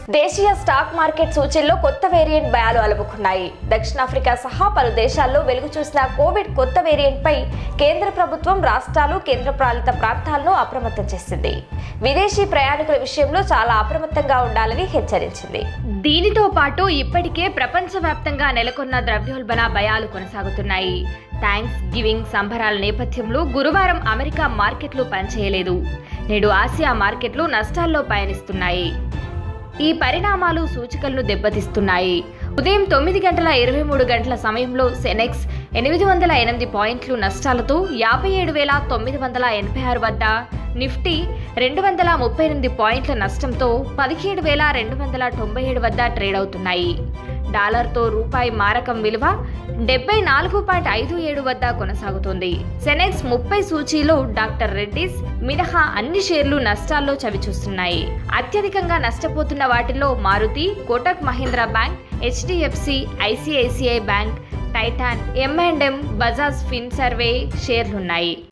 దేశీయ stock market సూచీల్లో కొత్త variant భయాలు అలుముకున్నాయి దక్షిణాఫ్రికా సహా పలు దేశాల్లో వెలుగు చూసిన కోవిడ్ కొత్త వేరియంట్ పై కేంద్ర ప్రభుత్వం రాష్ట్రాలు కేంద్రపాలిత ప్రాంతాలను అప్రమత్తం చేసింది విదేశీ ప్రయాణికుల విషయంలో చాలా అప్రమత్తంగా ఉండాలని హెచ్చరించింది దీనితో పాటు ఇప్పటికే ప్రపంచవ్యాప్తంగా నెలకొన్న ద్రవ్యోల్బణ భయాలు కొనసాగుతున్నాయి థ్యాంక్స్ గివింగ్ సంబరాల నేపథ్యంలో గురువారం అమెరికా మార్కెట్లు పనిచేయలేదు నేడు ఆసియా మార్కెట్లు నష్టాల్లో పయనిస్తున్నాయి ఈ పరిణామాలు సూచికలను దెబ్బతీస్తున్నాయి ఉదయం తొమ్మిది గంటల ఇరవై మూడు గంటల సమయంలో సెనెక్స్ ఎనిమిది వందల ఎనిమిది పాయింట్లు నష్టాలతో యాభై ఏడు వేల తొమ్మిది వందల ఎనభై ఆరు వద్ద నిఫ్టీ రెండు వందల ముప్పై ఎనిమిది పాయింట్ల నష్టంతో పదిహేడు వేల రెండు వందల తొంభై ఏడు వద్ద ట్రేడ్ అవుతున్నాయి డాలర్తో రూపాయి మారకం విలువ డెబ్బై నాలుగు పాయింట్ ఐదు ఏడు వద్ద కొనసాగుతోంది సెనెక్స్ ముప్పై సూచీలో డాక్టర్ రెడ్డిస్ మినహా అన్ని షేర్లు నష్టాల్లో చవిచూస్తున్నాయి అత్యధికంగా నష్టపోతున్న వాటిలో Maruti Kotak Mahindra bank HDFC ICICI bank Titan M and M Bajaj Finserv షేర్లున్నాయి